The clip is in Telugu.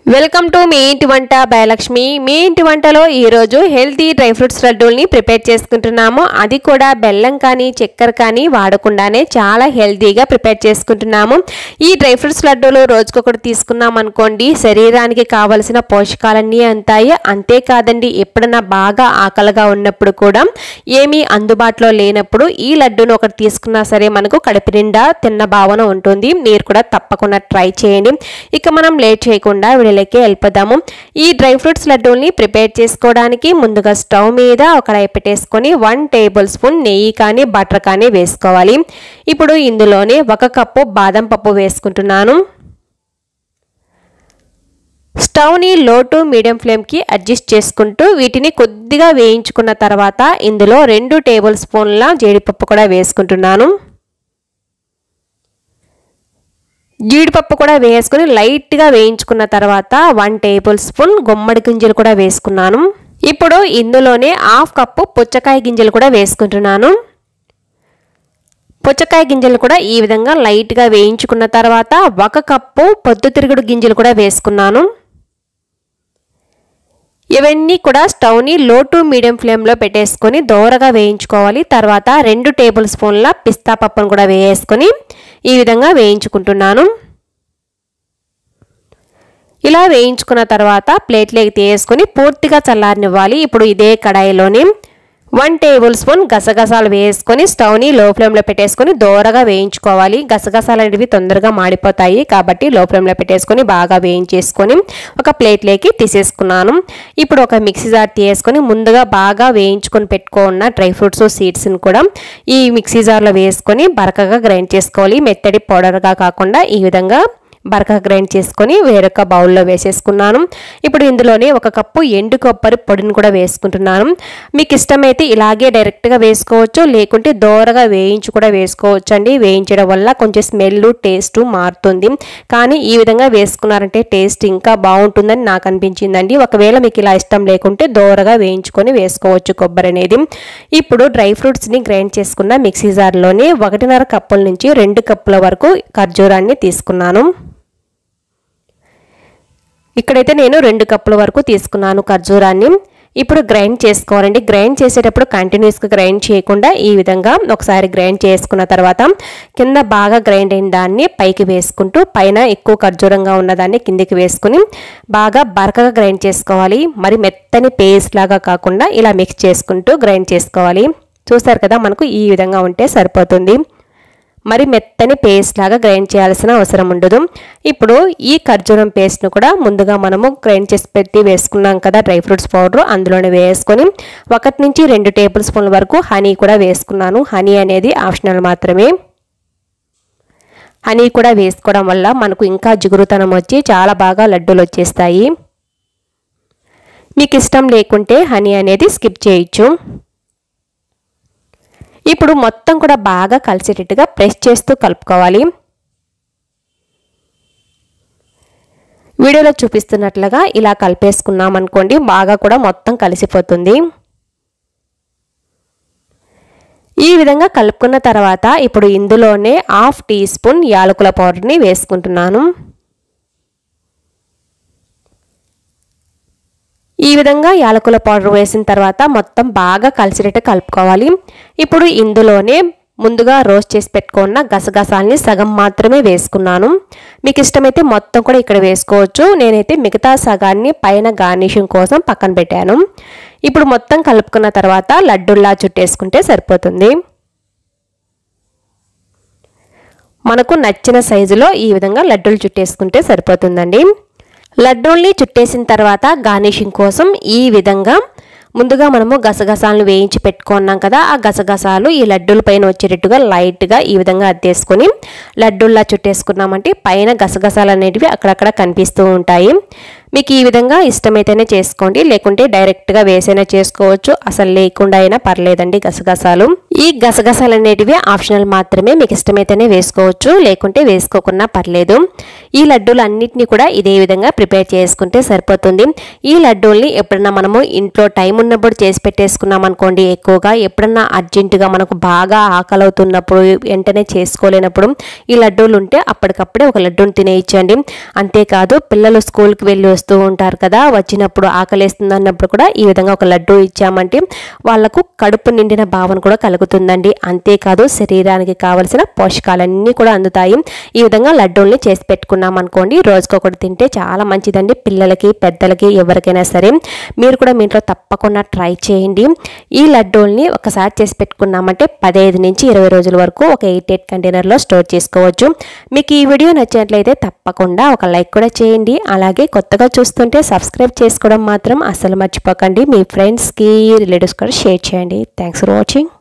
వెల్కమ్ టు మీ ఇంటి వంట భయలక్ష్మి మీ ఇంటి వంటలో ఈరోజు హెల్తీ డ్రై ఫ్రూట్స్ లడ్డూల్ని ప్రిపేర్ చేసుకుంటున్నాము అది కూడా బెల్లం కానీ చక్కెర కానీ వాడకుండానే చాలా హెల్తీగా ప్రిపేర్ చేసుకుంటున్నాము ఈ డ్రై ఫ్రూట్స్ లడ్డూలు రోజుకొకటి తీసుకున్నాం అనుకోండి శరీరానికి కావలసిన పోషకాలన్నీ అంతాయి అంతేకాదండి ఎప్పుడన్నా బాగా ఆకలిగా ఉన్నప్పుడు కూడా ఏమీ అందుబాటులో లేనప్పుడు ఈ లడ్డూను ఒకటి తీసుకున్నా సరే మనకు కడుపు నిండా తిన్న భావన ఉంటుంది మీరు కూడా తప్పకుండా ట్రై చేయండి ఇక మనం లేట్ చేయకుండా వీడియోలోకి వెళ్ళిపోదాము ఈ డ్రై ఫ్రూట్స్ లడ్డూల్ని ప్రిపేర్ చేసుకోవడానికి ముందుగా స్టవ్ మీద ఒక కడాయి పెట్టేసుకొని వన్ టేబుల్ స్పూన్ నెయ్యి కానీ బటర్ కానీ వేసుకోవాలి ఇప్పుడు ఇందులోనే ఒక కప్పు బాదం పప్పు వేసుకుంటున్నాను స్టవ్ని లో టు మీడియం ఫ్లేమ్కి అడ్జస్ట్ చేసుకుంటూ వీటిని కొద్దిగా వేయించుకున్న తర్వాత ఇందులో రెండు టేబుల్ స్పూన్ల జీడిపప్పు కూడా వేసుకుంటున్నాను జీడిపప్పు కూడా వేసుకుని లైట్గా వేయించుకున్న తర్వాత వన్ టేబుల్ స్పూన్ గుమ్మడి గింజలు కూడా వేసుకున్నాను ఇప్పుడు ఇందులోనే హాఫ్ కప్పు పుచ్చకాయ గింజలు కూడా వేసుకుంటున్నాను పుచ్చకాయ గింజలు కూడా ఈ విధంగా లైట్గా వేయించుకున్న తర్వాత ఒక కప్పు పొద్దుతిరుగుడు గింజలు కూడా వేసుకున్నాను ఇవన్నీ కూడా స్టవ్ని లో టు మీడియం ఫ్లేమ్లో పెట్టేసుకొని దోరగా వేయించుకోవాలి తర్వాత రెండు టేబుల్ స్పూన్ల పిస్తా పప్పును కూడా వేసుకొని ఈ విధంగా వేయించుకుంటున్నాను ఇలా వేయించుకున్న తర్వాత ప్లేట్లోకి తీసుకొని పూర్తిగా చల్లారనివ్వాలి ఇప్పుడు ఇదే కడాయిలోని వన్ టేబుల్ స్పూన్ గసగసాలు వేసుకొని స్టవ్ని లో ఫ్లేమ్లో పెట్టేసుకొని దోరగా వేయించుకోవాలి గసగసాలు అనేవి తొందరగా మాడిపోతాయి కాబట్టి లో ఫ్లేమ్లో పెట్టేసుకొని బాగా వేయించేసుకొని ఒక ప్లేట్లోకి తీసేసుకున్నాను ఇప్పుడు ఒక మిక్సీ జార్ తీసుకొని ముందుగా బాగా వేయించుకొని పెట్టుకున్న డ్రై ఫ్రూట్స్ సీడ్స్ని కూడా ఈ మిక్సీ జార్లో వేసుకొని బరకగా గ్రైండ్ చేసుకోవాలి మెత్తడి పౌడర్గా కాకుండా ఈ విధంగా బరక గ్రైండ్ చేసుకొని వేరొక బౌల్లో వేసేసుకున్నాను ఇప్పుడు ఇందులోనే ఒక కప్పు ఎండు కొబ్బరి పొడిని కూడా వేసుకుంటున్నాను మీకు ఇష్టమైతే ఇలాగే డైరెక్ట్గా వేసుకోవచ్చు లేకుంటే దోరగా వేయించి కూడా వేసుకోవచ్చు అండి వేయించడం వల్ల కొంచెం స్మెల్ టేస్ట్ మారుతుంది కానీ ఈ విధంగా వేసుకున్నారంటే టేస్ట్ ఇంకా బాగుంటుందని నాకు అనిపించిందండి ఒకవేళ మీకు ఇలా ఇష్టం లేకుంటే దోరగా వేయించుకొని వేసుకోవచ్చు కొబ్బరి అనేది ఇప్పుడు డ్రై ఫ్రూట్స్ని గ్రైండ్ చేసుకున్న మిక్సీ జార్లోని ఒకటిన్నర కప్పుల నుంచి రెండు కప్పుల వరకు ఖర్జూరాన్ని తీసుకున్నాను ఇక్కడైతే నేను రెండు కప్పుల వరకు తీసుకున్నాను ఖర్జూరాన్ని ఇప్పుడు గ్రైండ్ చేసుకోవాలండి గ్రైండ్ చేసేటప్పుడు కంటిన్యూస్గా గ్రైండ్ చేయకుండా ఈ విధంగా ఒకసారి గ్రైండ్ చేసుకున్న తర్వాత కింద బాగా గ్రైండ్ అయిన దాన్ని పైకి వేసుకుంటూ పైన ఎక్కువ ఖర్జూరంగా ఉన్నదాన్ని కిందికి వేసుకుని బాగా బరకగా గ్రైండ్ చేసుకోవాలి మరి మెత్తని పేస్ట్ లాగా కాకుండా ఇలా మిక్స్ చేసుకుంటూ గ్రైండ్ చేసుకోవాలి చూసారు కదా మనకు ఈ విధంగా ఉంటే సరిపోతుంది మరి మెత్తని పేస్ట్ లాగా గ్రైండ్ చేయాల్సిన అవసరం ఉండదు ఇప్పుడు ఈ ఖర్జూరం పేస్ట్ను కూడా ముందుగా మనము గ్రైండ్ చేసి పెట్టి వేసుకున్నాం కదా డ్రై ఫ్రూట్స్ పౌడర్ అందులోనే వేసుకొని ఒకటి నుంచి రెండు టేబుల్ స్పూన్ల వరకు హనీ కూడా వేసుకున్నాను హనీ అనేది ఆప్షనల్ మాత్రమే హనీ కూడా వేసుకోవడం వల్ల మనకు ఇంకా జిగురుతనం వచ్చి చాలా బాగా లడ్డూలు వచ్చేస్తాయి మీకు ఇష్టం లేకుంటే హనీ అనేది స్కిప్ చేయొచ్చు ఇప్పుడు మొత్తం కూడా బాగా కలిసేటట్టుగా ప్రెస్ చేస్తూ కలుపుకోవాలి వీడియోలో చూపిస్తున్నట్లుగా ఇలా కలిపేసుకున్నాం అనుకోండి బాగా కూడా మొత్తం కలిసిపోతుంది ఈ విధంగా కలుపుకున్న తర్వాత ఇప్పుడు ఇందులోనే హాఫ్ టీ స్పూన్ యాలకుల పౌడర్ని వేసుకుంటున్నాను ఈ విధంగా యాలకుల పౌడర్ వేసిన తర్వాత మొత్తం బాగా కలిసినట్టు కలుపుకోవాలి ఇప్పుడు ఇందులోనే ముందుగా రోస్ట్ చేసి పెట్టుకున్న గసగసాలని సగం మాత్రమే వేసుకున్నాను మీకు ఇష్టమైతే మొత్తం కూడా ఇక్కడ వేసుకోవచ్చు నేనైతే మిగతా సగాన్ని పైన గార్నిషింగ్ కోసం పక్కన పెట్టాను ఇప్పుడు మొత్తం కలుపుకున్న తర్వాత లడ్డుల్లా చుట్టేసుకుంటే సరిపోతుంది మనకు నచ్చిన సైజులో ఈ విధంగా లడ్డూలు చుట్టేసుకుంటే సరిపోతుందండి లడ్డూల్ని చుట్టేసిన తర్వాత గార్నిషింగ్ కోసం ఈ విధంగా ముందుగా మనము గసగసాలను వేయించి పెట్టుకున్నాం కదా ఆ గసగసాలు ఈ లడ్డూల పైన వచ్చేటట్టుగా లైట్గా ఈ విధంగా అద్దేసుకొని లడ్డూల్లా చుట్టేసుకున్నామంటే పైన గసగసాలు అనేటివి అక్కడక్కడ కనిపిస్తూ ఉంటాయి మీకు ఈ విధంగా ఇష్టమైతేనే చేసుకోండి లేకుంటే డైరెక్ట్గా వేసైనా చేసుకోవచ్చు అసలు లేకుండా అయినా పర్లేదండి గసగసాలు ఈ గసగసాలు అనేటివి ఆప్షనల్ మాత్రమే మీకు ఇష్టమైతేనే వేసుకోవచ్చు లేకుంటే వేసుకోకున్నా పర్లేదు ఈ లడ్డూలు అన్నిటినీ కూడా ఇదే విధంగా ప్రిపేర్ చేసుకుంటే సరిపోతుంది ఈ లడ్డూల్ని ఎప్పుడన్నా మనము ఇంట్లో టైం ఉన్నప్పుడు చేసి పెట్టేసుకున్నాం అనుకోండి ఎక్కువగా ఎప్పుడన్నా అర్జెంటుగా మనకు బాగా ఆకలి అవుతున్నప్పుడు వెంటనే చేసుకోలేనప్పుడు ఈ లడ్డూలు ఉంటే అప్పటికప్పుడే ఒక లడ్డూని తినేయించండి అంతేకాదు పిల్లలు స్కూల్కి వెళ్ళి వస్తూ ఉంటారు కదా వచ్చినప్పుడు ఆకలేస్తుంది అన్నప్పుడు కూడా ఈ విధంగా ఒక లడ్డూ ఇచ్చామంటే వాళ్ళకు కడుపు నిండిన భావన కూడా కలుగుతుందండి అంతేకాదు శరీరానికి కావలసిన పోషకాలన్నీ కూడా అందుతాయి ఈ విధంగా లడ్డూల్ని చేసి పెట్టుకున్నాం అనుకోండి రోజుకొకటి తింటే చాలా మంచిదండి పిల్లలకి పెద్దలకి ఎవరికైనా సరే మీరు కూడా మీ ఇంట్లో తప్పకుండా ట్రై చేయండి ఈ లడ్డూల్ని ఒకసారి చేసి పెట్టుకున్నామంటే పదహైదు నుంచి ఇరవై రోజుల వరకు ఒక ఎయిట్ ఎయిట్ కంటైనర్లో స్టోర్ చేసుకోవచ్చు మీకు ఈ వీడియో నచ్చినట్లయితే తప్పకుండా ఒక లైక్ కూడా చేయండి అలాగే కొత్తగా చూస్తుంటే సబ్స్క్రైబ్ చేసుకోవడం మాత్రం అస్సలు మర్చిపోకండి మీ ఫ్రెండ్స్కి రిలేటివ్స్ కూడా షేర్ చేయండి థ్యాంక్స్ ఫర్ వాచింగ్